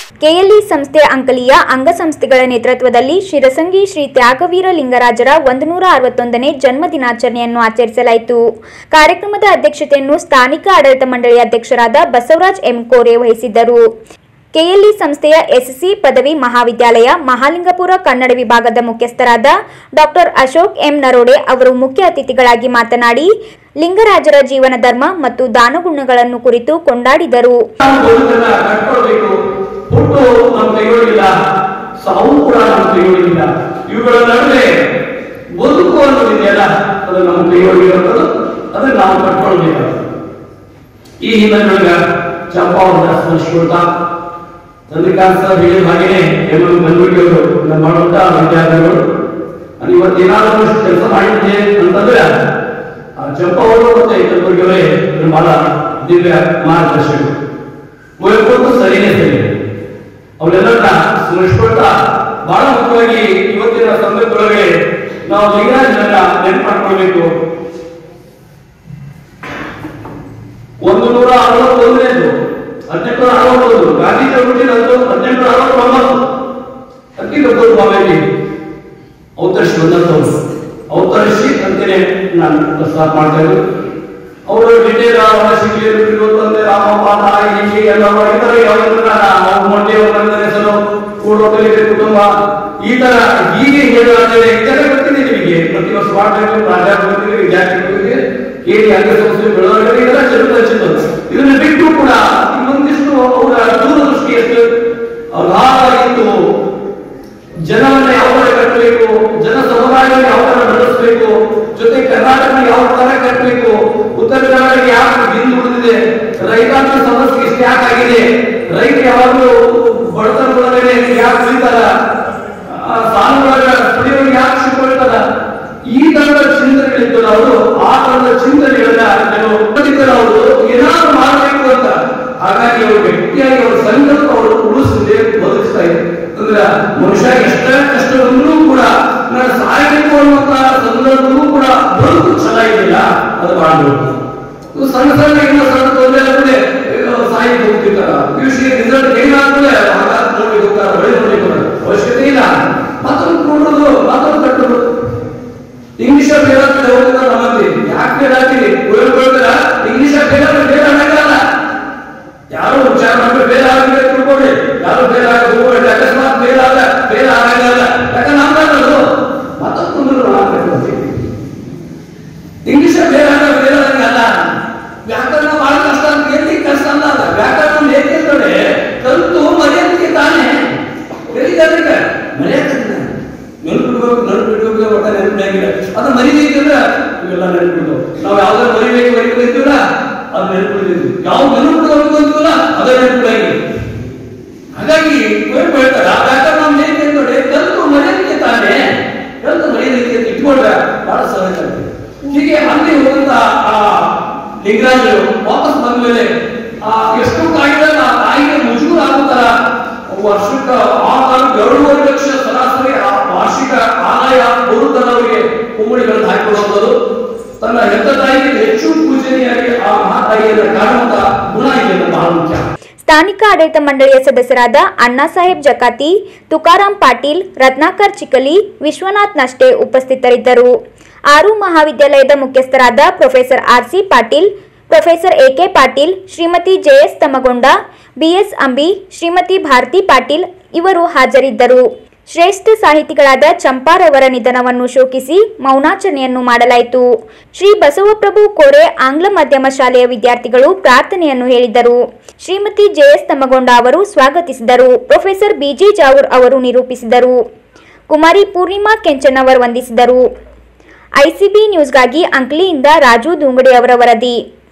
KLE ಸಂಸ್ಥೆ ಅಂಕಲಿಯ ಅಂಗಸಂಸ್ಥೆಗಳ ನೇತೃತ್ವದಲ್ಲಿ ಶಿರಸಂಗಿ ಶ್ರೀ ತ್ಯಾಗವೀರ ಲಿಂಗರಾಜರ ಒಂದು ನೂರ ಅರವತ್ತೊಂದನೇ ಜನ್ಮ ದಿನಾಚರಣೆಯನ್ನು ಆಚರಿಸಲಾಯಿತು ಕಾರ್ಯಕ್ರಮದ ಅಧ್ಯಕ್ಷತೆಯನ್ನು ಸ್ಥಾನಿಕ ಆಡಳಿತ ಮಂಡಳಿ ಅಧ್ಯಕ್ಷರಾದ ಬಸವರಾಜ್ ಎಂ ಕೋರೆ ವಹಿಸಿದ್ದರು ಕೆಎಲ್ಇ ಸಂಸ್ಥೆಯ ಎಸ್ಸಿ ಪದವಿ ಮಹಾವಿದ್ಯಾಲಯ ಮಹಾಲಿಂಗಪುರ ಕನ್ನಡ ವಿಭಾಗದ ಮುಖ್ಯಸ್ಥರಾದ ಡಾಕ್ಟರ್ ಅಶೋಕ್ ಎಂ ನರೋಡೆ ಅವರು ಮುಖ್ಯ ಅತಿಥಿಗಳಾಗಿ ಮಾತನಾಡಿ ಲಿಂಗರಾಜರ ಜೀವನ ಧರ್ಮ ಮತ್ತು ದಾನಗುಣಗಳನ್ನು ಕುರಿತು ಕೊಂಡಾಡಿದರು ನಾವು ಬದುಕನ್ನ ಕಟ್ಕೊಳ್ಬೇಕು ಹುಟ್ಟು ನಮ್ಮ ಕೈಯೊಳಗಿಲ್ಲ ಸಾವು ಕೂಡ ನಮ್ಮ ಕೈಯೊಳಗಿಲ್ಲ ಇವುಗಳ ನಡುವೆ ಬದುಕು ಅನ್ನೋದಿದೆಯಲ್ಲ ಅದು ನಮ್ಮ ಕೈಯೊಳಗಿರೋದು ಅದನ್ನ ನಾವು ಕಟ್ಕೊಳ್ಬೇಕು ಈ ಹಿನ್ನೆಲೆಯೊಳಗ ಚಂಪಾವನ ಸ್ಮರಿಸ್ಕೊಳ್ತಾ ಚಂದ್ರಕಾಂತ್ ಸರ್ ಹೇಳಿದ ಹಾಗೇನೆ ಎಂ ಎಂ ಗಂಗೂಟಿಯವರು ನಮ್ಮ ಮಾಡುವಂತ ವಿದ್ಯಾರ್ಥಿಗಳು ನಾನು ಇವತ್ತು ಏನಾದರೂ ಕೆಲಸ ಮಾಡಿದ್ದೆ ಅಂತಂದ್ರೆ ಆ ಚಂಪಾವರು ಮತ್ತೆ ಕಲಬುರಗಿಯವರೇ ಇದ್ರ ಬಹಳ ದಿವ್ಯ ಮಾರ್ಗದರ್ಶಕರು ಕುವೆಂಪು ಸರಿನೇ ಸರಿ ಅವರೆಲ್ಲರನ್ನ ಸ್ಮರಿಸ್ಕೊಳ್ತಾ ಬಹಳ ಮುಖ್ಯವಾಗಿ ಇವತ್ತಿನ ಸಂದರ್ಭದೊಳಗೆ ನಾವು ಲಿಂಗರಾಜನನ್ನ ನೆನಪು ಮಾಡ್ಕೊಳ್ಬೇಕು ಒಂದು ನೂರ ಅರವತ್ತೊಂದನೇದು ಹದಿನೆಂಟುನೂರ ಅರವತ್ತೊಂದು ಗಾಂಧೀಜಿ ಹುಟ್ಟಿದಂದು ಹದಿನೆಂಟುನೂರ ಅರವತ್ತೊಂಬತ್ತು ಅತಿ ದೊಡ್ಡ ಬಾವೇಲಿ ಅವತರಿಸಿ ಬಂದಂಥವ್ರು ಅವತರಿಸಿ ಅಂತಲೇ ನಾನು ಪ್ರಸ್ತಾಪ ಮಾಡ್ತಾ ಇದ್ದು ಅವರು ಡಿಟೇಲ್ ವನಶಿಗೆ ತಂದೆ ರಾಮಪ್ಪ ತಾಯಿ ಹೀಗೆ ಎಲ್ಲ ಇತರ ಯಾವ ಮೊಟ್ಟೆ ಅವರ ಹೆಸರು ಕೂಡೋ ಕಲಿಕೆ ಕುಟುಂಬ ಈ ತರ ಹೀಗೆ ಹೇಳುವಂತೆ ಇದೆಲ್ಲ ಗೊತ್ತಿದೆ ನಿಮಗೆ ಪ್ರತಿ ವರ್ಷ ಮಾಡಬೇಕು ರಾಜ ಗೊತ್ತಿದೆ ವಿದ್ಯಾರ್ಥಿ ಗೊತ್ತಿದೆ ಕೇಳಿ ಅಂಗಸಂಸ್ಥೆ ಬೆಳವಣಿಗೆ ಇದೆಲ್ಲ ಚರಿತ್ರ ಹಚ್ಚಿದ್ದು ಇದನ್ನ ಬಿಟ್ಟು ಕೂಡ ಇನ್ನೊಂದಿಷ್ಟು ಅವರ ದೂರದೃಷ್ಟಿ ಎಷ್ಟು ಅಗಾಧವಾಗಿತ್ತು ಜನವನ್ನ ಯಾವ ತರ ಕಟ್ಟಬೇಕು ಜನ ಸಮುದಾಯವನ್ನು ಯಾವ ತರ ನಡೆಸಬೇಕು ಜೊತೆ ಕರ್ನಾಟಕ ಯಾವ ತರ ಕಟ್ಟಬೇಕು ಉತ್ತರ ಕರ್ನಾಟಕ ಯಾಕೆ ಬಿಂದು ಉಳಿದಿದೆ ರೈತಾಂಗ ಸಮಸ್ಯೆ ಇಷ್ಟು ಯಾಕೆ ಆಗಿದೆ ರೈತ ಯಾವಾಗಲೂ ಬಡತನದೊಳಗಡೆ ಯಾಕೆ ಉಳಿತಾರ ಆ ಸಾಲುಗಳ ಪಡೆಯೋರು ಯಾಕೆ ಸಿಕ್ಕೊಳ್ತಾರ ಈ ತರದ ಚಿಂತನೆಗಳಿದ್ದಲ್ಲ ಅವರು ಆ ತರದ ಚಿಂತನೆಗಳನ್ನ ಕೆಲವು ಪಂಡಿತರ ಅವರು ಏನಾದ್ರು ಮಾಡಬೇಕು ಅಂತ ಹಾಗಾಗಿ ಅವರು ಗಟ್ಟಿಯಾಗಿ ಅವರ ಸಂಕಲ್ಪ ಅವರು ಉಳಿಸಿದೆ ಬದುಕಿಸ್ತಾ ಇದ್ದಾರೆ ಅಂದ್ರೆ ಮನುಷ್ಯ ಎಷ್ಟ ಕಷ್ಟ ಬಂದರೂ ಕೂಡ ನಾನು ಸಾಯಬೇಕು ಅನ್ನುವಂತ ಸಂದರ್ಭವೂ ಕೂಡ ಬದುಕು ಚೆನ್ನಾಗಿಲ್ಲ ಅದು ಮಾಡಬೇಕು ಇದು ಸಣ್ಣ ಸಣ್ಣ ಇನ್ನೂ ಸಣ್ಣ ತೊಂದರೆ ಆದ್ರೆ ಸಾಯಿ ಹೋಗ್ತಿರ್ತಾರ ಪಿಯುಸಿ ರಿಸಲ್ಟ್ ಏನಾದ್ರೆ ಆಘಾತ ನೋಡಿ ಹೋಗ್ತಾರ ಬಳಿ ನೋಡಿ ಹೋಗ್ತಾರ ಅವಶ್ಯಕತೆ ಇಲ್ಲ ಮತ್ತೊಂದು ಕೊಡೋದು ಮತ್ತೊಂದು ಕಟ್ಟೋದು ಇಂಗ್ಲಿಷ್ ಫೇಲ್ ಆಗ್ತದೆ ಹೋಗ್ತಾರೆ ನಮ್ಮಲ್ಲಿ ಯಾಕೆ ಫೇಲ್ ಆಗ್ತೀವಿ ಕುವೆಂಪು ಹೇಳ್ತಾರ ಇಂಗ್ಲಿಷ್ ಫೇಲ್ ಆದ್ರೆ ಫೇಲ್ ಆಗಲ್ಲ ಯಾರು ವಿಚಾರ ಮಾಡಿ ಬೇರೆ ಆಗಲಿ ತಿಳ್ಕೊಳ್ಳಿ ಯಾರು ಬೇರೆ ಆಗ ಹೋಗ್ಬೇಡಿ ಅಕಸ್ಮಾತ್ ಬೇರೆ ಆಗ ಬೇರೆ ಆಗಲ್ಲ ಯಾಕಂದ್ರೆ ನಮ್ದು ಮತ್ತೊಂದು ಇಂಗ್ಲಿಷ್ ಬೇರೆ ಆಗ ಬೇರೆ ಆಗಲ್ಲ ವ್ಯಾಕರಣ ಬಹಳ ಕಷ್ಟ ಅಂತ ಎಲ್ಲಿ ಕಷ್ಟ ಅಂತ ಅಲ್ಲ ವ್ಯಾಕರಣ ಹೇಗೆ ನೋಡಿ ಕಲ್ತು ಮರ್ಯಾದಕ್ಕೆ ತಾನೇ ಎಲ್ಲಿದ್ದಾರೆ ಮರ್ಯಾದಕ್ಕೆ ನೆನಪಿಡ್ಬೇಕು ನೆನಪಿಡ್ಬೇಕು ಒಟ್ಟ ನೆನಪಿನಾಗಿಲ್ಲ ಅದು ಮರಿಬೇಕಂದ್ರೆ ಇವೆಲ್ಲ ನೆನಪಿಡ್ಬೇಕು ನಾವು ಯಾವ್ದಾರು ಮರಿಬೇಕು ಮರಿಬೇಕಿದ್ದೀವಲ್ಲ ಅದು ನೆನಪಿಡಿದ್ವಿ ಯಾವ ನೆನಪಿಡ್ಬೇಕು ಅಂತೀವಲ್ಲ ಅದ ನೆನಪಿಡಾಗಿ ಹಾಗಾಗಿ ಕುವೆಂಪು ಹೇಳ್ತಾರೆ ಆ ವ್ಯಾಕರಣ ನಾವು ಹೇಗೆ ನೋಡಿ ಕಲ್ತು ಮರ್ಯಾದಕ್ಕೆ ತಾನೇ ಕಲ್ತು ಮರ್ಯಾದಕ್ಕೆ ಇಟ್ಕೊಂಡ್ರೆ ಬಹಳ ಸಹಜ ಆಗುತ್ತೆ. ಹೀಗೆ ಅಲ್ಲಿ ಹೋದಂತ ಆ ಲಿಂಗರಾಜರು ವಾಪಸ್ ಬಂದ ಮೇಲೆ ಆ ಎಷ್ಟು ಕಾಯಿಲೆ ಆ ತಾಯಿಗೆ ಮುಜುಗರ ಆಗುತ್ತಾರ ವರ್ಷಕ್ಕ ಆ ಕಾಲಕ್ಕೆ ಎರಡೂವರೆ ಲಕ್ಷ ಸರಾಸರಿ ಆ ವಾರ್ಷಿಕ ಆದಾಯ ಬರುತ್ತಲ್ಲ ಅವರಿಗೆ ಕುಮ್ಮಡಿಗಳನ್ನು ಹಾಕಿಕೊಳ್ಳುವಂಥದ್ದು ತನ್ನ ಹೆತ್ತ ತಾಯಿಗೆ ಹೆಚ್ಚು ಪೂಜನೀಯಾಗಿ ಆ ಮಹಾತಾಯಿಯನ್ನು ಕಾಣುವಂತ ಗುಣ ಇದೆ ಬಹಳ ಮುಖ್ಯ ಸ್ಥಾನಿಕ ಆಡಳಿತ ಮಂಡಳಿಯ ಸದಸ್ಯರಾದ ಅಣ್ಣಾಸಾಹೇಬ್ ಜಕಾತಿ ತುಕಾರಾಂ ಪಾಟೀಲ್ ರತ್ನಾಕರ್ ಚಿಕಲಿ ವಿಶ್ವನಾಥ್ ನಷ್ಟೆ ಉಪಸ್ಥಿತರಿದ್ದರು ಆರು ಮಹಾವಿದ್ಯಾಲಯದ ಮುಖ್ಯಸ್ಥರಾದ professor R C Patil professor AK Patil Shrimati JS Tamagonda BS Ambi Shrimati Bharati Patil ಇವರು ಹಾಜರಿದ್ದರು ಶ್ರೇಷ್ಠ ಸಾಹಿತಿಗಳಾದ ಚಂಪಾರವರ ನಿಧನವನ್ನು ಶೋಕಿಸಿ ಮೌನಾಚರಣೆಯನ್ನು ಮಾಡಲಾಯಿತು ಶ್ರೀ ಬಸವಪ್ರಭು ಕೋರೆ ಆಂಗ್ಲ ಮಾಧ್ಯಮ ಶಾಲೆಯ ವಿದ್ಯಾರ್ಥಿಗಳು ಪ್ರಾರ್ಥನೆಯನ್ನು ಹೇಳಿದರು ಶ್ರೀಮತಿ ಜೆಎಸ್ ತಮ್ಮಗೊಂಡ ಅವರು ಸ್ವಾಗತಿಸಿದರು ಪ್ರೊಫೆಸರ್ ಬಿಜಿ ಜಾವೂರ್ ಅವರು ನಿರೂಪಿಸಿದರು ಕುಮಾರಿ ಪೂರ್ಣಿಮಾ ಕೆಂಚಣ್ಣವರ್ ವಂದಿಸಿದರು ಐಸಿಬಿ ನ್ಯೂಸ್ಗಾಗಿ ಅಂಕ್ಲಿಯಿಂದ ರಾಜು ದುಂಗಡಿ ಅವರ ವರದಿ